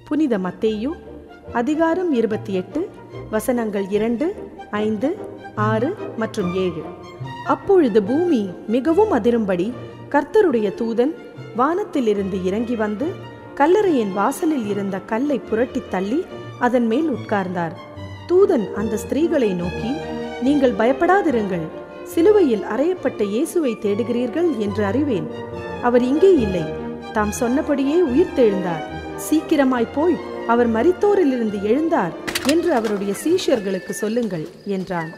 புனித மத்தேயு அதிகாரம் இருபத்தி எட்டு வசனங்கள் இரண்டு ஐந்து ஆறு மற்றும் ஏழு அப்பொழுது பூமி மிகவும் அதிரும்படி கர்த்தருடைய தூதன் வானத்திலிருந்து இறங்கி வந்து கல்லறையின் வாசலில் இருந்த கல்லை புரட்டித் தள்ளி அதன் மேல் உட்கார்ந்தார் தூதன் அந்த ஸ்திரீகளை நோக்கி நீங்கள் பயப்படாதிருங்கள் சிலுவையில் அறையப்பட்ட இயேசுவை தேடுகிறீர்கள் என்று அறிவேன் அவர் இங்கே இல்லை தாம் சொன்னபடியே உயிர்த்தெழுந்தார் சீக்கிரமாய் போய் அவர் மரித்தோரிலிருந்து எழுந்தார் என்று அவருடைய சீஷர்களுக்கு சொல்லுங்கள் என்றான்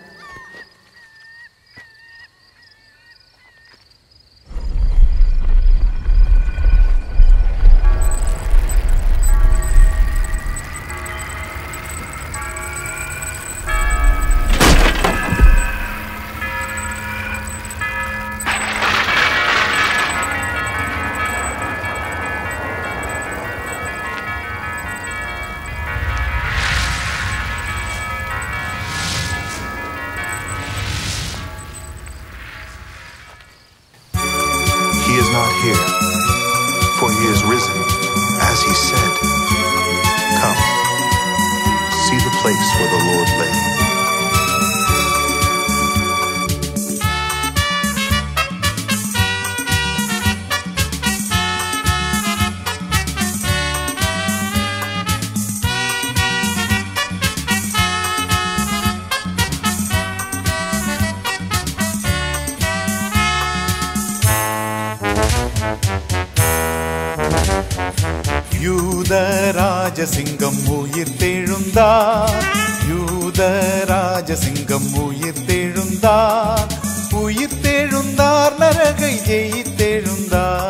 He is not here, for he is risen, as he said. Come, see the place where the Lord lay. யூதராஜசிங்கம் உயிர் தெழுந்தார் யூதராஜசிங்கம் உயிர் தெழுந்தார் உயிர் தெழுந்தார் நரகை ஜெயித்தெழுந்தார்